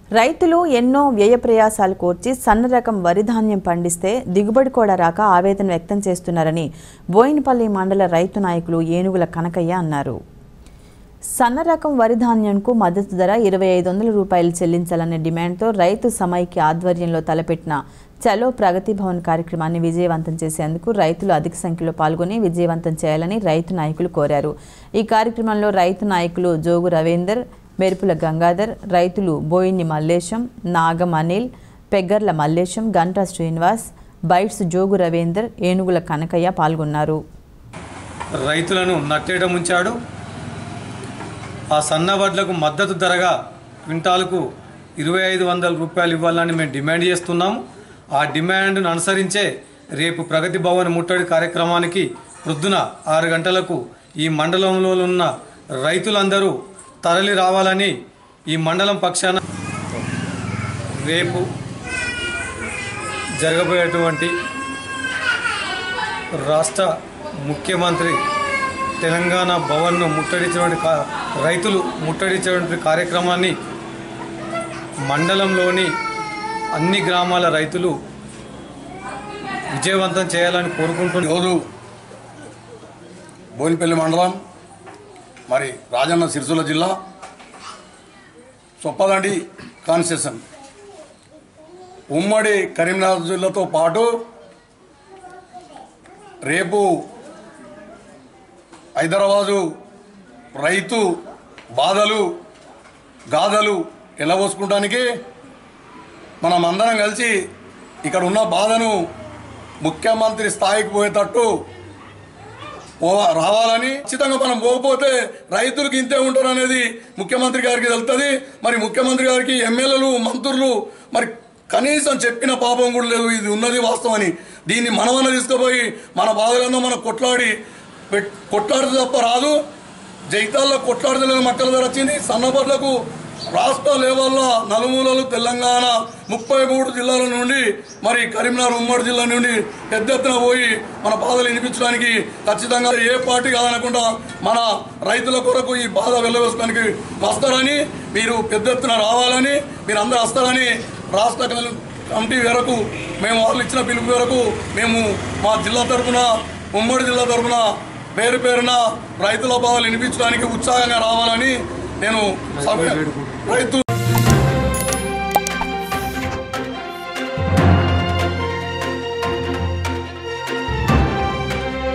రైతులు ఎన్నో వ్యయ ప్రయాసాలు కోర్చి సన్న రకం వరి ధాన్యం పండిస్తే దిగుబడి కూడా రాక ఆవేదన వ్యక్తం చేస్తున్నారని బోయినపల్లి మండల రైతు నాయకులు ఏనుగుల కనకయ్య అన్నారు సన్న రకం వరి ధాన్యంకు మద్దతు ధర ఇరవై ఐదు వందల రూపాయలు చెల్లించాలనే డిమాండ్తో రైతు సమైక్య ఆధ్వర్యంలో తలపెట్టిన చలో ప్రగతి భవన్ కార్యక్రమాన్ని విజయవంతం చేసేందుకు రైతులు అధిక సంఖ్యలో పాల్గొని విజయవంతం చేయాలని రైతు నాయకులు కోరారు ఈ కార్యక్రమంలో రైతు నాయకులు జోగు రవీందర్ మెరుపుల గంగాధర్ రైతులు బోయిని మల్లేశం నాగం అనిల్ పెగ్గర్ల మల్లేశం గంటా శ్రీనివాస్ బైట్స్ జోగు రవీందర్ ఏనుగుల కనకయ్య పాల్గొన్నారు రైతులను నట్టేట ముంచాడు ఆ సన్న వడ్లకు మద్దతు ధరగా క్వింటాలకు ఇరవై ఐదు వందల రూపాయలు ఇవ్వాలని మేము డిమాండ్ చేస్తున్నాము ఆ డిమాండ్ను అనుసరించే రేపు ప్రగతి భవన్ ముట్టడి కార్యక్రమానికి ప్రొద్దున ఆరు గంటలకు ఈ మండలంలో ఉన్న రైతులందరూ తరలి రావాలని ఈ మండలం పక్షాన రేపు జరగబోయేటువంటి రాష్ట్ర ముఖ్యమంత్రి తెలంగాణ భవన్ను ముట్టడించినటువంటి కా- రైతులు ముట్టడించినటువంటి కార్యక్రమాన్ని మండలంలోని అన్ని గ్రామాల రైతులు విజయవంతం చేయాలని కోరుకుంటున్నారు ఈరోజు బోయినపల్లి మండలం మరి రాజన్న సిరిసిల్ల జిల్లా చొప్పదండి కాన్స్టిట్యూషన్ ఉమ్మడి కరీంనగర్ జిల్లాతో పాటు రేపు హైదరాబాదు రైతు బాధలు గాథలు ఎలబోసుకోవడానికి మనం అందరం కలిసి ఇక్కడ ఉన్న బాధను ముఖ్యమంత్రి స్థాయికి పోయేటట్టు పో- రావాలని ఖచ్చితంగా మనం పోకపోతే రైతులకు ఇంతే ఉంటారు అనేది ముఖ్యమంత్రి గారికి తెలుస్తుంది మరి ముఖ్యమంత్రి గారికి ఎమ్మెల్యేలు మంత్రులు మరి కనీసం చెప్పిన పాపం కూడా లేదు ఇది ఉన్నది వాస్తవని దీన్ని మనమన్న తీసుకుపోయి మన బాధలను మనం కొట్లాడి పెట్- కొట్లాడితే తప్ప రాదు జైతాల్లో కొట్లాడలేని మక్కల ధర వచ్చింది సన్నబడ్లకు రాష్ట్ర లెవెల్లో నలుమూలలు తెలంగాణ ముప్పై మూడు జిల్లాల నుండి మరి కరీంనగర్ ఉమ్మడి జిల్లా నుండి పెద్ద ఎత్తున పోయి మన బాధలు వినిపించడానికి ఖచ్చితంగా ఏ పార్టీ కాదనకుండా మన రైతుల కొరకు ఈ బాధ వెళ్ళవేసుకోవడానికి వస్తారని మీరు పెద్ద ఎత్తున రావాలని మీరు అందరూ వస్తారని రాష్ట్ర కమి- కమిటీ వరకు మేము వాళ్ళు ఇచ్చిన పిలుపు వరకు మేము మా జిల్లా తరఫున ఉమ్మడి జిల్లా తరఫున పేరు పేరున రైతుల బాధలు వినిపించడానికి ఉత్సాహంగా రావాలని నేను సభ- రైతు